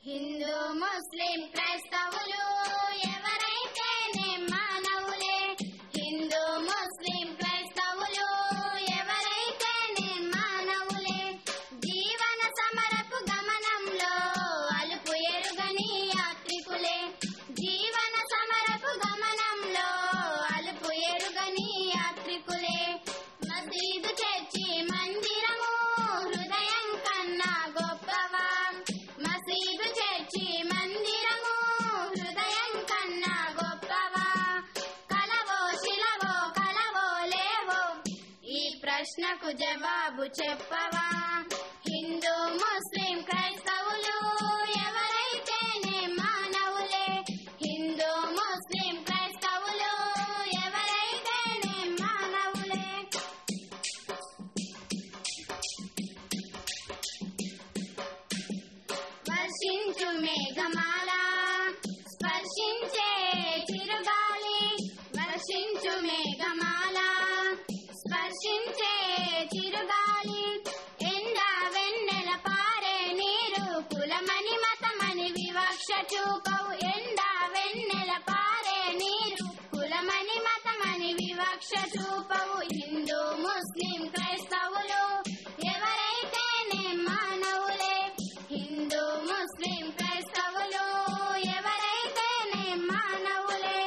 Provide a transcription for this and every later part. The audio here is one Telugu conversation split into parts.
హిందూ ముస్లిం క్రైస్తవులు ఎవరైతేనే మానవులే హిందూ ముస్లిం క్రైస్తవులు ఎవరైతేనే మానవులే జీవన సమరపు గమనంలో అలుపు ఎరుగని యాత్రికులే జీవన సమరపు గమనంలో అలుపు ఎరుగని యాత్రికులే మసీదు చర్చి మందిరము హృదయం కన్నా గొప్పవా మసీదు చర్చి మందిరము హృదయం కన్నా గొప్పవా కలవో శిలవో కలవో లేవో ఈ ప్రశ్నకు జవాబు చెప్పవా హిందూ ముస్లిం క్రైస్తవులు ఎవరైతేనే మానవులే హిందూ ముస్లిం క్రైస్తవులు ఎవరైతేనే మానవులే వర్షించు మేఘమాల స్పర్శించే చిరుగాలి వర్షించు మేఘమాల స్పర్శించే చిరుగాలి ఎండ వెన్నెల పారే నీరు కులమని మతమని వివక్ష చూపవు ఎండ వెన్నెల పారే నీరు కులమని మతమని వివక్ష చూపవు హిందూ ముస్లిం క్రైస్తవులు ఎవరైతేనే మానవులే హిందూ ముస్లిం క్రైస్తవులు ఎవరైతేనే మానవులే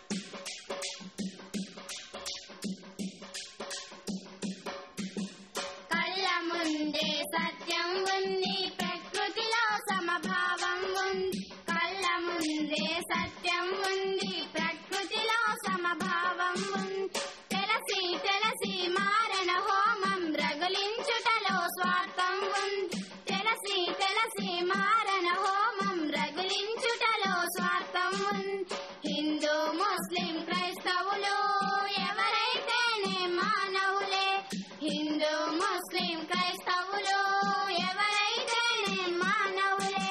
కళ్ళ ముందే సత్యం ఉంది ప్రకృతిలో సమభావం ఉంది కళ్ళ ముందే సత్యం ఉంది ప్రకృతిలో సమభావం ఉంది తెలసి తెలసి మారణ హోమం రగులించుటలో స్వార్థం ఉంది తెలసి తెలసి మారణ హోమం రగులించుటలో స్వార్థం ఉంది హిందూ ముస్లిం క్రైస్తవులు ఎవరైతేనే మానవులే హిందూ ముస్లిం క్రైస్తవులు ఎవరైతేనే మానవులే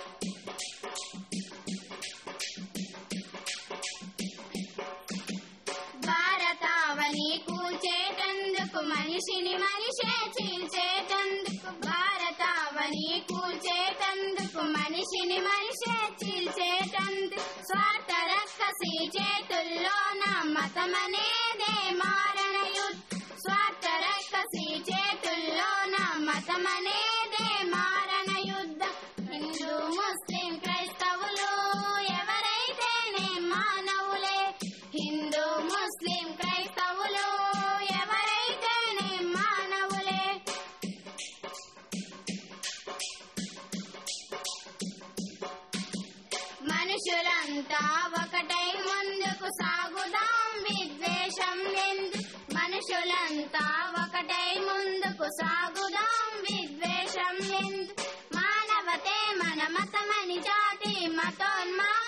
భారతావని కూల్చేటందుకు మనిషిని మనిషే చీల్చేటందుకు భారతావని కూల్చేటందుకు మనిషిని మనిషే చీల్చేటందుకు స్వార్థ రక్కసి చేతుల్లోన మతమనేదే మారణ యుద్ధ స్వార్థ రక్కసి చేతుల్లోన మతమనేదే మారణ యుద్ధ హిందూ ముస్లిం క్రైస్తవులు ఎవరైతేనే మానవులే హిందూ ముస్లిం క్రైస్తవులు ఎవరైతేనే మానవులే మనుషులంతా ఒకటై ముందుకు సాగుదాం విద్వేషం ఎందు మనుషులంతా ఒకటై ముందుకు సాగుదాం విద్వేషం ఎందు మానవతే మన మతమని జాతి మతోన్మా